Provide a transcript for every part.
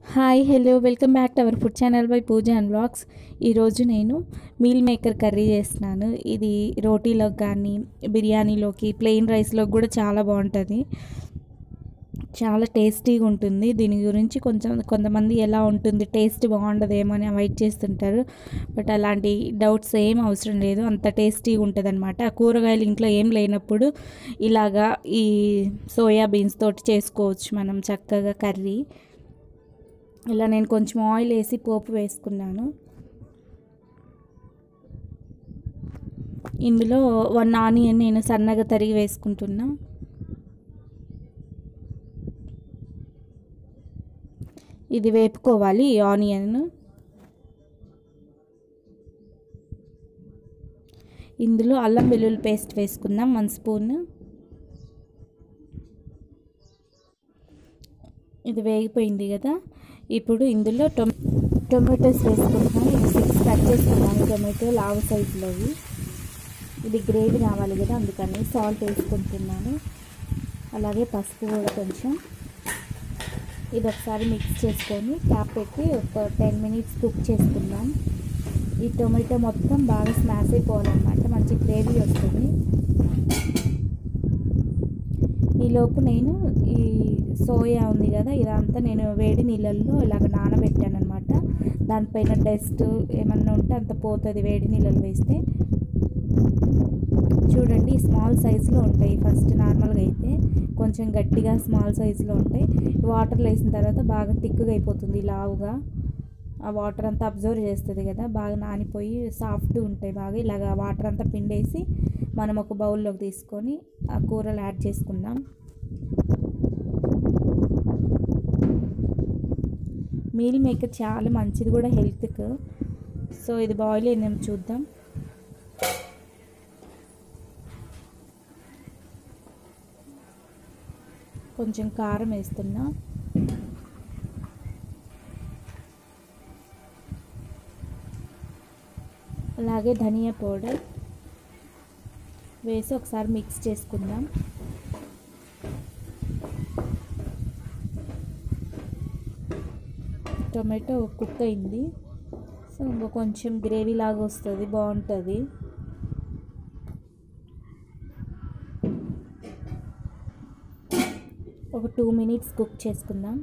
hi hello welcome back to our food channel by Pooja and blogs ఈరోజు నేను meal maker curry చేస్తున్నాను ఇది రోటీలోకి కానీ బిర్యానీలోకి ప్లెయిన్ రైస్లోకి కూడా చాలా బాగుంటుంది చాలా టేస్టీగా ఉంటుంది దీని గురించి కొంచెం కొంతమంది ఎలా ఉంటుంది టేస్ట్ బాగుండదేమో అని అవాయిడ్ చేస్తుంటారు బట్ అలాంటి డౌట్స్ ఏం అవసరం లేదు అంత టేస్టీగా ఉంటుంది అనమాట ఆ కూరగాయలు ఇంట్లో ఏం లేనప్పుడు ఇలాగా ఈ సోయా బీన్స్ తోటి చేసుకోవచ్చు మనం చక్కగా కర్రీ ఇలా నేను కొంచెం ఆయిల్ వేసి పోపు వేసుకున్నాను ఇందులో వన్ ఆనియన్ నేను సన్నగా తరిగి వేసుకుంటున్నా ఇది వేపుకోవాలి ఈ ఆనియన్ ఇందులో అల్లం వెల్లుల్లి పేస్ట్ వేసుకుందాం వన్ స్పూన్ ఇది వేగిపోయింది కదా ఇప్పుడు ఇందులో టొమ టొమాటోస్ వేసుకుంటున్నాను ఇది సిక్స్ కట్ చేసుకున్నాను టొమాటో లావు సైజులోవి ఇది గ్రేవీ రావాలి కదా అందుకని సాల్ట్ వేసుకుంటున్నాను అలాగే పసుపు కూడా కొంచెం ఇది ఒకసారి మిక్స్ చేసుకొని క్యాప్ పెట్టి ఒక టెన్ మినిట్స్ కుక్ చేసుకుందాం ఈ టొమాటో మొత్తం బాగా స్మాష్ అయిపోవాలన్నమాట మంచి గ్రేవీ వస్తుంది ఈలోపు నేను ఈ సోయా ఉంది కదా ఇదంతా నేను వేడి నీళ్ళల్లో ఇలాగ నానబెట్టాను అనమాట దానిపైన డస్ట్ ఏమన్నా ఉంటే అంత పోతుంది వేడి నీళ్ళలో వేస్తే చూడండి స్మాల్ సైజులో ఉంటాయి ఫస్ట్ నార్మల్గా అయితే కొంచెం గట్టిగా స్మాల్ సైజులో ఉంటాయి వాటర్లో వేసిన తర్వాత బాగా థిక్గా అయిపోతుంది లావుగా ఆ వాటర్ అంతా అబ్జర్వ్ చేస్తుంది కదా బాగా నానిపోయి సాఫ్ట్ ఉంటాయి బాగా ఇలాగ వాటర్ అంతా పిండేసి మనం ఒక బౌల్లోకి తీసుకొని ఆ కూరలు యాడ్ చేసుకుందాం మీల్ మేకర్ చాలా మంచిది కూడా హెల్త్కి సో ఇది బాయిల్ అయిందేమో చూద్దాం కొంచెం కారం వేస్తున్నా అలాగే ధనియా పౌడర్ వేసి ఒకసారి మిక్స్ చేసుకుందాం టొమాటో కుక్ అయింది సో ఇంకా కొంచెం గ్రేవీ లాగా వస్తుంది బాగుంటుంది ఒక టూ మినిట్స్ కుక్ చేసుకుందాం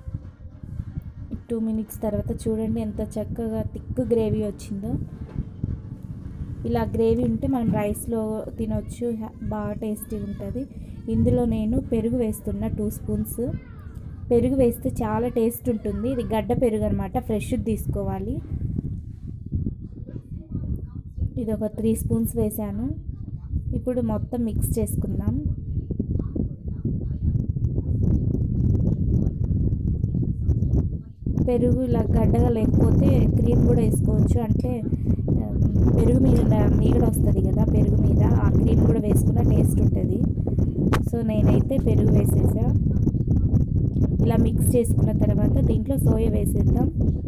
టూ మినిట్స్ తర్వాత చూడండి ఎంత చక్కగా థిక్ గ్రేవీ వచ్చిందో ఇలా గ్రేవీ ఉంటే మనం రైస్లో తినొచ్చు బాగా టేస్టీగా ఉంటుంది ఇందులో నేను పెరుగు వేస్తున్నా టూ స్పూన్స్ పెరుగు వేస్తే చాలా టేస్ట్ ఉంటుంది ఇది గడ్డ పెరుగు అనమాట ఫ్రెష్ తీసుకోవాలి ఇది ఒక త్రీ స్పూన్స్ వేసాను ఇప్పుడు మొత్తం మిక్స్ చేసుకుందాం పెరుగు ఇలా గడ్డగా లేకపోతే క్రీమ్ కూడా వేసుకోవచ్చు అంటే పెరుగు మీద మీగడ వస్తుంది కదా పెరుగు మీద ఆ క్రీమ్ కూడా వేసుకున్న టేస్ట్ ఉంటుంది సో నేనైతే పెరుగు వేసేసా ఇలా మిక్స్ చేసుకున్న తర్వాత దీంట్లో సోయా వేసేద్దాం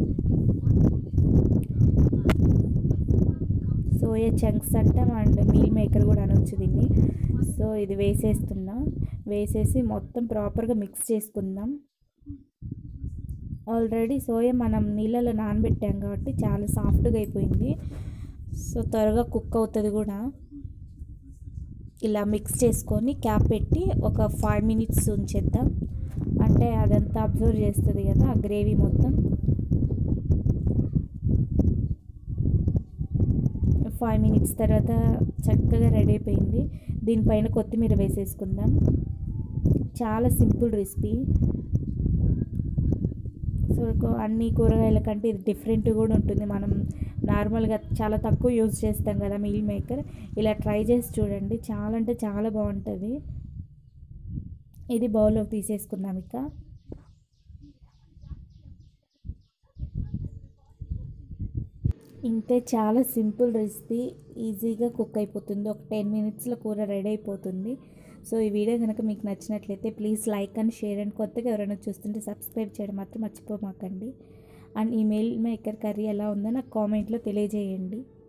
సోయా చంక్స్ అంటాం అండ్ మీల్ మేకర్ కూడా అనొచ్చు దీన్ని సో ఇది వేసేస్తున్నా వేసేసి మొత్తం ప్రాపర్గా మిక్స్ చేసుకుందాం ఆల్రెడీ సోయా మనం నీళ్ళలో నానబెట్టాం కాబట్టి చాలా సాఫ్ట్గా అయిపోయింది సో త్వరగా కుక్ అవుతుంది కూడా ఇలా మిక్స్ చేసుకొని క్యాప్ పెట్టి ఒక ఫైవ్ మినిట్స్ ఉంచేద్దాం అంటే అదంతా అబ్జర్వ్ చేస్తుంది కదా ఆ గ్రేవీ మొత్తం ఫైవ్ మినిట్స్ తర్వాత చక్కగా రెడీ అయిపోయింది దీనిపైన కొత్తిమీర వేసేసుకుందాం చాలా సింపుల్ రెసిపీ సో అన్ని కూరగాయల కంటే ఇది డిఫరెంట్ కూడా ఉంటుంది మనం నార్మల్గా చాలా తక్కువ యూజ్ చేస్తాం కదా మీల్ మేకర్ ఇలా ట్రై చేసి చూడండి చాలా అంటే చాలా బాగుంటుంది ఇది బౌల్లోకి తీసేసుకున్నాం ఇక ఇంతే చాలా సింపుల్ రెసిపీ ఈజీగా కుక్ అయిపోతుంది ఒక టెన్ మినిట్స్లో కూర రెడీ అయిపోతుంది సో ఈ వీడియో కనుక మీకు నచ్చినట్లయితే please like and share and కొత్తగా ఎవరైనా చూస్తుంటే సబ్స్క్రైబ్ చేయడం మాత్రం మర్చిపోమాకండి అండ్ ఈ మెయిల్ మేకర్ కర్రీ ఎలా ఉందో నాకు కామెంట్లో తెలియజేయండి